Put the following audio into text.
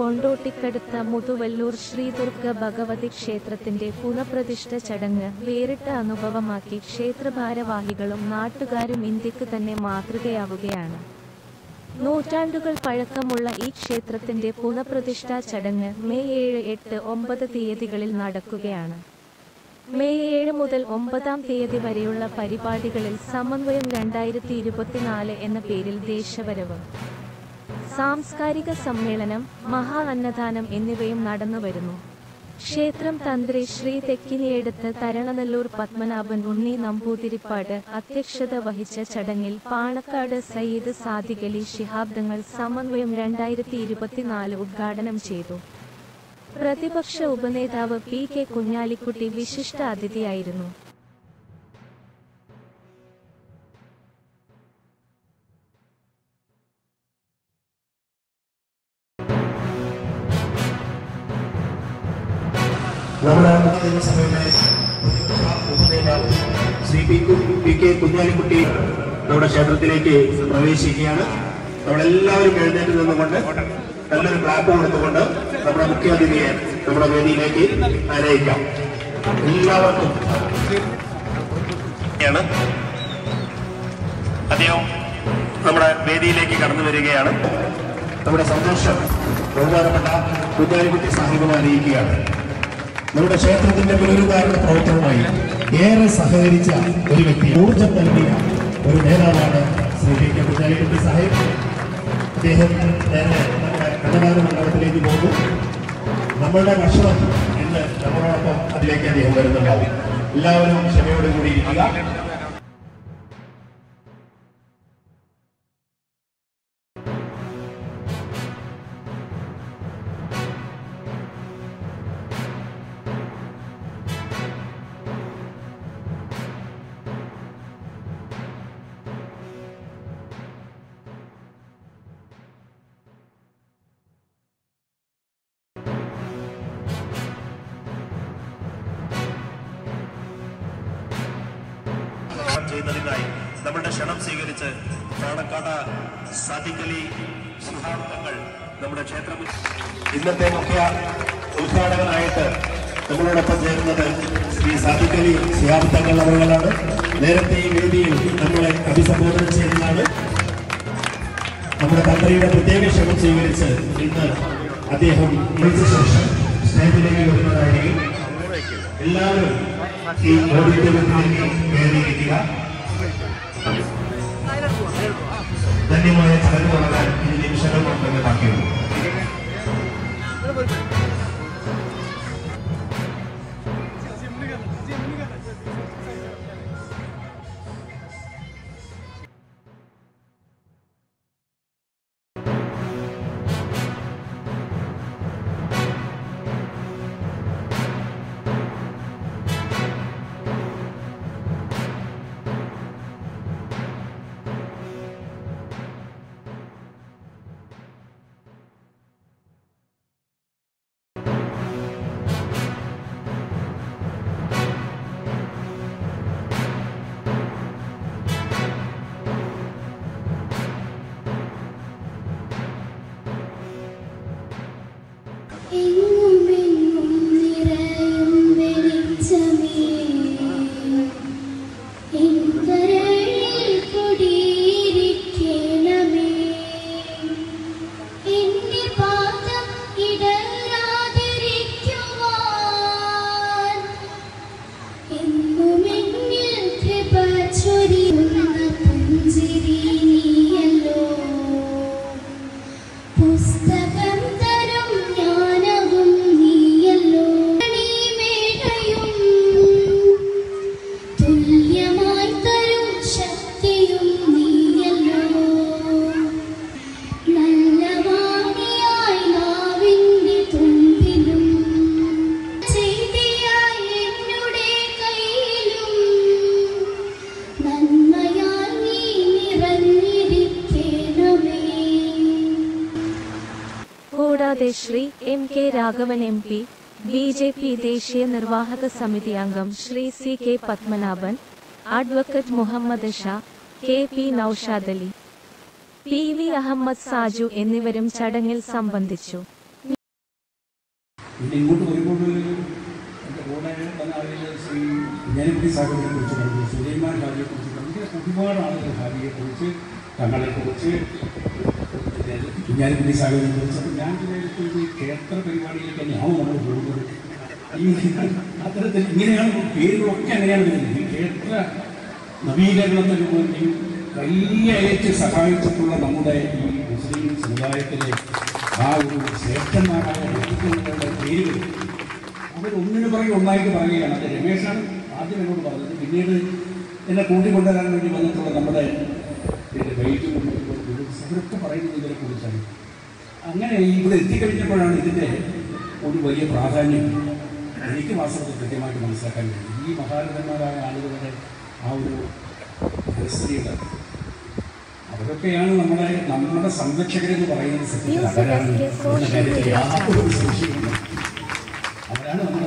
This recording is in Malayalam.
കൊണ്ടോട്ടിക്കടുത്ത മുതുവല്ലൂർ ശ്രീദുർഗ ഭഗവതി ക്ഷേത്രത്തിന്റെ പുനഃപ്രതിഷ്ഠ ചടങ്ങ് വേറിട്ട അനുഭവമാക്കി ക്ഷേത്രഭാരവാഹികളും നാട്ടുകാരും ഇന്ത്യക്ക് തന്നെ മാതൃകയാവുകയാണ് നൂറ്റാണ്ടുകൾ പഴക്കമുള്ള ഈ ക്ഷേത്രത്തിന്റെ പുനഃപ്രതിഷ്ഠാ ചടങ്ങ് മെയ് ഏഴ് എട്ട് ഒമ്പത് തീയതികളിൽ നടക്കുകയാണ് മെയ് ഏഴ് മുതൽ ഒമ്പതാം തീയതി വരെയുള്ള പരിപാടികളിൽ സമന്വയം രണ്ടായിരത്തി ഇരുപത്തിനാല് എന്ന പേരിൽ ദേശവരവ് സാംസ്കാരിക സമ്മേളനം മഹാ അന്നദാനം എന്നിവയും നടന്നുവരുന്നു ക്ഷേത്രം തന്ത്രി ശ്രീ തെക്കിനിയെടുത്ത് തരണനല്ലൂർ പത്മനാഭൻ ഉണ്ണി നമ്പൂതിരിപ്പാട് അധ്യക്ഷത വഹിച്ച ചടങ്ങിൽ പാണക്കാട് സയ്യിദ് സാദിഖലി ശിഹാബ്ദങ്ങൾ സമന്വയം രണ്ടായിരത്തി ഇരുപത്തിനാല് ഉദ്ഘാടനം ചെയ്തു പ്രതിപക്ഷ ഉപനേതാവ് പി കെ കുഞ്ഞാലിക്കുട്ടി വിശിഷ്ട അതിഥിയായിരുന്നു നമ്മുടെ മുഖ്യ സഭയുടെ ഉപനേതാവ് ശ്രീ പി കു- പി കെ കുഞ്ഞാലിക്കുട്ടി നമ്മുടെ ക്ഷേത്രത്തിലേക്ക് പ്രവേശിക്കുകയാണ് നമ്മളെല്ലാവരും എഴുന്നേറ്റ് നിന്നുകൊണ്ട് നല്ലൊരു ക്ലാപ്പ് കൊടുത്തുകൊണ്ട് നമ്മുടെ മുഖ്യാതിഥിയെ നമ്മുടെ വേദിയിലേക്ക് ആനയിക്കാം എല്ലാവർക്കും ാണ് അദ്ദേഹം നമ്മുടെ വേദിയിലേക്ക് കടന്നു വരികയാണ് നമ്മുടെ സന്തോഷം ബഹുമാനപ്പെട്ട കുഞ്ഞാലിക്കുട്ടി സാഹിബ് അറിയിക്കുകയാണ് നമ്മുടെ ക്ഷേത്രത്തിന്റെ പുനരുദ്ധാരണ പ്രവർത്തനവുമായി ഏറെ സഹകരിച്ച ഒരു വ്യക്തി ഊർജം നൽകിയ ഒരു നേതാവാണ് ശ്രീ പി കെ കുഞ്ഞാലിക്കുട്ടി സാഹിബ് അദ്ദേഹം നേരെ നമ്മുടെ കണ്ണനാട് മണ്ഡലത്തിലേക്ക് പോകും നമ്മളുടെ ഭക്ഷണം ഇന്ന് നമ്മളോടൊപ്പം അതിലേക്ക് അദ്ദേഹം വരുന്നുണ്ടാവും എല്ലാവരും ക്ഷമയോട് കൂടി ഇരിക്കുക ചെയ്യുന്നതിനായി നമ്മുടെ ക്ഷണം സ്വീകരിച്ച് പാണക്കാട് സാദിഖലി സിദ്ധാന്തങ്ങൾ നമ്മുടെ ക്ഷേത്രം ഇന്നത്തെ മുഖ്യ ഉദ്ഘാടകനായിട്ട് നമ്മളോടൊപ്പം ചേരുന്നത് ശ്രീ സാദിഖലി സിയാബ്ദങ്ങൾ അവர்களാണ് നേരത്തെ ഈ വേദിയിൽ നമ്മളെ അഭിസംബോധന ചെയ്തതാണ് നമ്മുടെ തന്ത്രിയുടെ പ്രത്യേക ക്ഷണം സ്വീകരിച്ച് ഇന്ന് അദ്ദേഹം വിളിച്ച ശേഷം സ്റ്റേജിലേക്ക് വരുന്നതായിരിക്കും എല്ലാവരും ഈ ഓഡിറ്റോറിയത്തിലേക്ക് കയറിയിരിക്കുക ധന്യമായ ചടങ്ങ് തുടങ്ങാൻ ഇനി നിമിഷങ്ങൾ മാത്രമേ ബാക്കിയുള്ളൂ എങ്ങുമെങ്ങും നിറയും വെളിച്ചമേ എന്തരളിൽ കുടിയിരിക്കണമേ എന്റെ പാദം ഇടരാതിരിക്കുവാൻ എന്നുമെന്നിൽ കൃപ ചൊരിയുന്ന പുഞ്ചിരി നീയല്ലോ പുസ്തകം തരും ജ്ഞാനവും നീയല്ലോ നീ മേടയും തുല്യമായി തരും ശക്തിയും നീയല്ലോ നല്ല വാണിയായി നാവിന്റെ തുമ്പിലും ചെയ്തിയായി എന്നുടെ കയ്യിലും നന്മയാൽ നീ നിറഞ്ഞിരിക്കണമേ കൂടാതെ Shri M K Raghavan M P B J P ദേശീയ നിർവാഹക സമിതി അംഗം Shri C K Padmanabhan advocate Muhammad Shah K P Naushad Ali P V Ahmed Saju എന്നിവരും ചടങ്ങിൽ സംബന്ധിച്ചു പിന്നെ ഇങ്ങോട്ട് വരുമ്പോൾ എൻ്റെ കൂടെ വന്ന ആളുകൾ ശ്രീ കുഞ്ഞാലിക്കുട്ടി സാഹിബിനെ കുറിച്ച് പറഞ്ഞു സുലൈമാൻ ഹാജിയെ കുറിച്ച് പറഞ്ഞു ഇങ്ങനെ ഒരുപാട് ആളുകൾ ഹാജിയെ കുറിച്ച് തങ്ങളെ കുറിച്ച് കുഞ്ഞാലിക്കുട്ടി സാഹിബിനെ കുറിച്ച് അപ്പോൾ ഞാൻ വിചാരിച്ചു ഈ ക്ഷേത്ര പരിപാടിയിലേക്ക് തന്നെയാണോ നമ്മൾ പോകുന്നത് ഈ അത്തരത്തിൽ ഇങ്ങനെയാണ് പേരുകളൊക്കെ അങ്ങനെയാണ് വരുന്നത് ഈ ക്ഷേത്ര നവീകരണത്തിന് വേണ്ടി കയ്യയച്ച് സഹായിച്ചിട്ടുള്ള നമ്മുടെ ഈ മുസ്ലിം സമുദായത്തിലെ ആ ഒരു ശ്രേഷ്ഠന്മാരായ വ്യക്തിത്വങ്ങളുടെ പേരുകൾ അവരൊന്നിനു പറയും ഒന്നായിട്ട് പറയുകയാണ് അത് രമേശാണ് ആദ്യം എന്നോട് പറഞ്ഞത് പിന്നീട് എന്നെ കൂട്ടിക്കൊണ്ടുവരാൻ വേണ്ടി വന്നിട്ടുള്ള നമ്മുടെ പിന്നെ വൈദ്യുതി അവരൊക്കെ പറയുന്നത് ഇതിനെ കുറിച്ചാണ് അങ്ങനെ ഇവിടെ എത്തിക്കഴിഞ്ഞപ്പോഴാണ് ഇതിൻ്റെ ഒരു വലിയ പ്രാധാന്യം എനിക്ക് വാസ്തവത്തിൽ കൃത്യമായിട്ട് മനസ്സിലാക്കാൻ കഴിയും ഈ മഹാരഥന്മാരായ ആളുകളുടെ ആ ഒരു പരിസ്ഥിതികൾ അവരൊക്കെയാണ് നമ്മുടെ നമ്മുടെ സംരക്ഷകരെന്ന് പറയുന്നത് സത്യത്തിൽ അവരാണ് എന്ന കാര്യത്തിൽ യാതൊരു സംശയവുമില്ല അവരാണ് നമ്മുടെ